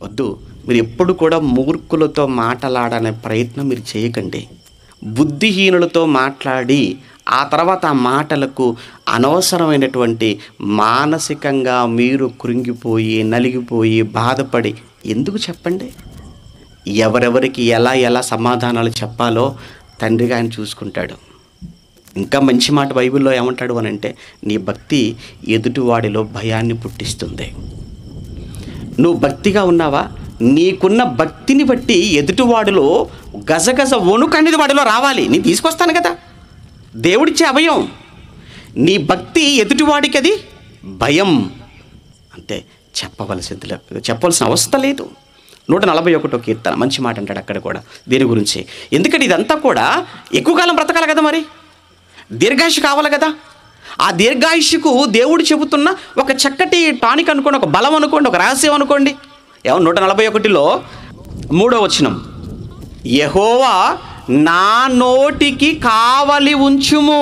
వద్దు మీరు ఎప్పుడు కూడా మూర్ఖులతో మాట్లాడనే ప్రయత్నం మీరు చేయకండి బుద్ధిహీనులతో మాట్లాడి ఆ తర్వాత ఆ మాటలకు అనవసరమైనటువంటి మానసికంగా మీరు కృంగిపోయి నలిగిపోయి బాధపడి ఎందుకు చెప్పండి ఎవరెవరికి ఎలా ఎలా సమాధానాలు చెప్పాలో తండ్రిగా ఆయన చూసుకుంటాడు ఇంకా మంచి మాట బైబిల్లో ఏమంటాడు అని అంటే నీ భక్తి ఎదుటివాడిలో భయాన్ని పుట్టిస్తుంది నువ్వు భక్తిగా ఉన్నావా నీకున్న భక్తిని బట్టి ఎదుటివాడిలో గజగజ వణుకు అనేది వాడిలో రావాలి నేను తీసుకొస్తాను కదా దేవుడిచ్చే అభయం నీ భక్తి ఎదుటివాడికి అది భయం అంతే చెప్పవలసింది లే- చెప్పవలసిన అవస్థ లేదు నూట నలభై ఒకటో కీర్తన మంచి మాట అంటాడు అక్కడ కూడా దీని గురించి ఎందుకంటే ఇదంతా కూడా ఎక్కువ కాలం బ్రతకాలి కదా మరి దీర్ఘాయుష్ కావాలి కదా ఆ దీర్ఘాయుష్కు దేవుడు చెబుతున్న ఒక చక్కటి టానిక్ అనుకోండి ఒక బలం అనుకోండి ఒక రహస్యం అనుకోండి ఏమో నూట నలభై ఒకటిలో మూడో వచనం యహోవా నా నోటికి కావలి ఉంచుము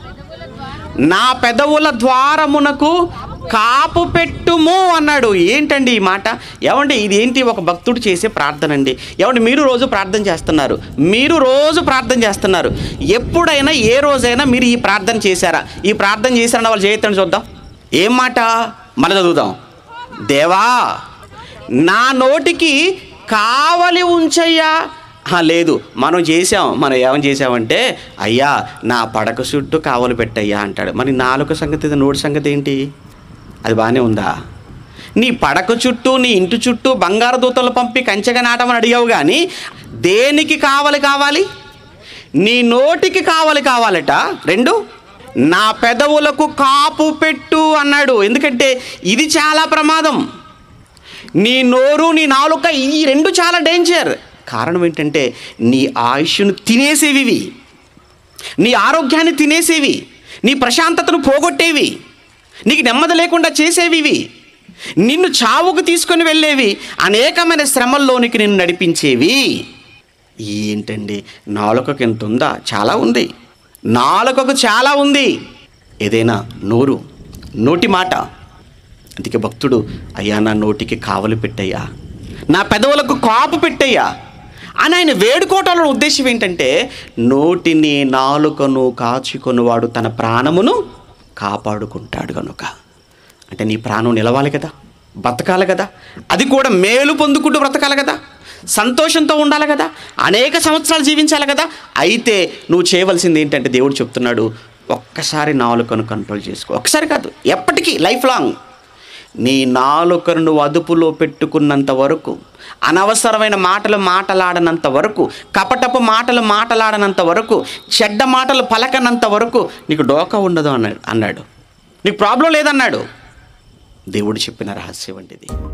నా పెదవుల ద్వారమునకు కాపు పెట్టుము అన్నాడు ఏంటండి ఈ మాట ఏమండి ఇది ఏంటి ఒక భక్తుడు చేసే ప్రార్థన అండి ఏమండి మీరు రోజు ప్రార్థన చేస్తున్నారు మీరు రోజు ప్రార్థన చేస్తున్నారు ఎప్పుడైనా ఏ రోజైనా మీరు ఈ ప్రార్థన చేశారా ఈ ప్రార్థన చేశారన్న వాళ్ళు చేయొద్దని చూద్దాం ఏం మాట మళ్ళీ చదువుదాం దేవా నా నోటికి కావలి ఉంచయ్యా ఆ, లేదు మనం చేసాం మనం ఏమని చేసామంటే అయ్యా నా పడక చుట్టూ కావలి పెట్టయ్యా అంటాడు మరి నాలుక సంగతి నోటి సంగతి ఏంటి అది బాగానే ఉందా నీ పడక చుట్టూ నీ ఇంటి చుట్టూ బంగారు దూతలు పంపి కంచెగా నాటమని అడిగావు కానీ దేనికి కావాలి కావాలి నీ నోటికి కావాలి కావాలట రెండు నా పెదవులకు కాపు పెట్టు అన్నాడు ఎందుకంటే ఇది చాలా ప్రమాదం నీ నోరు నీ నాలుక ఈ రెండు చాలా డేంజర్ కారణం ఏంటంటే నీ ఆయుష్ను తినేసేవి ఇవి. నీ ఆరోగ్యాన్ని తినేసేవి నీ ప్రశాంతతను పోగొట్టేవి నీకు నెమ్మది లేకుండా చేసేవి ఇవి నిన్ను చావుకు తీసుకొని వెళ్ళేవి అనేకమైన శ్రమల్లోనికి నిన్ను నడిపించేవి ఏంటండి నాలుకకు ఎంత ఉందా చాలా ఉంది నాలుకకు చాలా ఉంది ఏదైనా నోరు నోటి మాట అందుకే భక్తుడు అయ్యా నా నోటికి కావలి పెట్టయ్యా నా పెదవులకు కాపు పెట్టయ్యా అని ఆయన వేడుకోవటంలో ఉద్దేశం ఏంటంటే నోటిని నాలుకను కాచుకొనివాడు తన ప్రాణమును కాపాడుకుంటాడు కనుక అంటే నీ ప్రాణం నిలవాలి కదా బ్రతకాలి కదా అది కూడా మేలు పొందుకుంటూ బ్రతకాలి కదా సంతోషంతో ఉండాలి కదా అనేక సంవత్సరాలు జీవించాలి కదా అయితే నువ్వు చేయవలసింది ఏంటంటే దేవుడు చెప్తున్నాడు ఒక్కసారి నాలుకను కంట్రోల్ చేసుకో ఒక్కసారి కాదు ఎప్పటికీ లైఫ్ లాంగ్ నీ నాలుకను నువ్వు అదుపులో పెట్టుకున్నంత వరకు అనవసరమైన మాటలు మాటలాడనంత వరకు కపటపు మాటలు మాటలాడనంత వరకు చెడ్డ మాటలు పలకనంత వరకు నీకు డోకా ఉండదు అన్నాడు అన్నాడు నీకు ప్రాబ్లం లేదన్నాడు దేవుడు చెప్పిన రహస్యం వంటిది